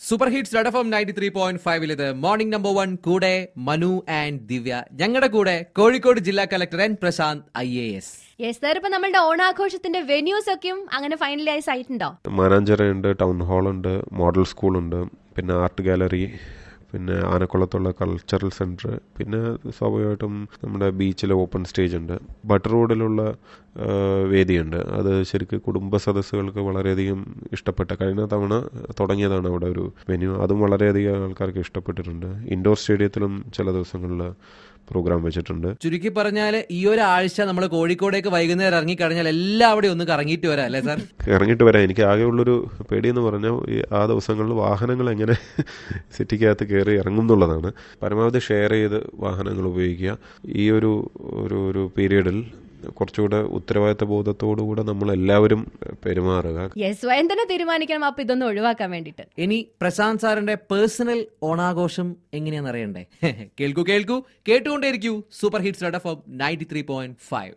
super hits red F M ninety three point ഫൈവിൽ ഇത് morning number one കൂടെ Manu and ദിവ്യ ഞങ്ങളുടെ കൂടെ കോഴിക്കോട് ജില്ലാ collector N Prasanth I A S yes sir ഇപ്പൊ നമ്മളുടെ ഓണാഘോഷത്തിന്റെ വെന്യൂസ് ഒക്കെയും അങ്ങനെ ഫൈനലൈസ് ആയിട്ടുണ്ടോ മാനാഞ്ചിറയുണ്ട് ടൗൺ ഹാളുണ്ട് മോഡൽ സ്കൂളുണ്ട് പിന്നെ ആർട്ട് ഗാലറി പിന്നെ ആനക്കുളത്തുള്ള കൾച്ചറൽ സെൻറ്റർ പിന്നെ സ്വാഭാവികമായിട്ടും നമ്മുടെ ബീച്ചിലെ ഓപ്പൺ സ്റ്റേജ് ഉണ്ട് ബട്ടർ റോഡിലുള്ള ആ, വേദിയുണ്ട് അത് ശരിക്കും കുടുംബ സദസ്സുകൾക്ക് വളരെയധികം ഇഷ്ടപ്പെട്ട കഴിഞ്ഞ തവണ തുടങ്ങിയതാണ് അവിടെ ഒരു വെന്യൂ അതും വളരെയധികം ആൾക്കാർക്ക് ഇഷ്ടപ്പെട്ടിട്ടുണ്ട് ഇൻഡോർ സ്റ്റേഡിയത്തിലും ചില ദിവസങ്ങളിൽ പ്രോഗ്രാം വെച്ചിട്ടുണ്ട് ചുരുക്കി പറഞ്ഞാൽ ഈ ഒരാഴ്ച നമ്മൾ കോഴിക്കോടേക്ക് വൈകുന്നേരം ഇറങ്ങിക്കഴിഞ്ഞാൽ എല്ലാവിടെയും ഒന്ന് കറങ്ങിയിട്ട് വരാം അല്ലേ സാർ ഇറങ്ങിയിട്ട് വരാം എനിക്ക് ആകെയുള്ളൊരു പേടിയെന്ന് പറഞ്ഞാൽ ഈ ആ ദിവസങ്ങളിൽ വാഹനങ്ങൾ എങ്ങനെ സിറ്റിക്കകത്ത് കയറി ഇറങ്ങും എന്നുള്ളതാണ് പരമാവധി ഷെയർ ചെയ്ത് വാഹനങ്ങൾ ഉപയോഗിക്കുക ഈ ഒരു ഒരു ഒരു പീരീഡിൽ കുറച്ചുകൂടെ ഉത്തരവാദിത്ത ബോധത്തോടുകൂടെ നമ്മൾ എല്ലാവരും പെരുമാറുക യെസ് സ്വയം തന്നെ തീരുമാനിക്കണം അപ്പൊ ഇതൊന്നും ഒഴിവാക്കാൻ വേണ്ടിട്ട് ഇനി പ്രശാന്ത് സാറിന്റെ പേഴ്സണൽ ഓണാഘോഷം എങ്ങനെയാണെന്ന് അറിയണ്ടേ കേൾക്കൂ കേൾക്കൂ കേട്ടുകൊണ്ടേയിരിക്കൂ super hits red F M ninety three point five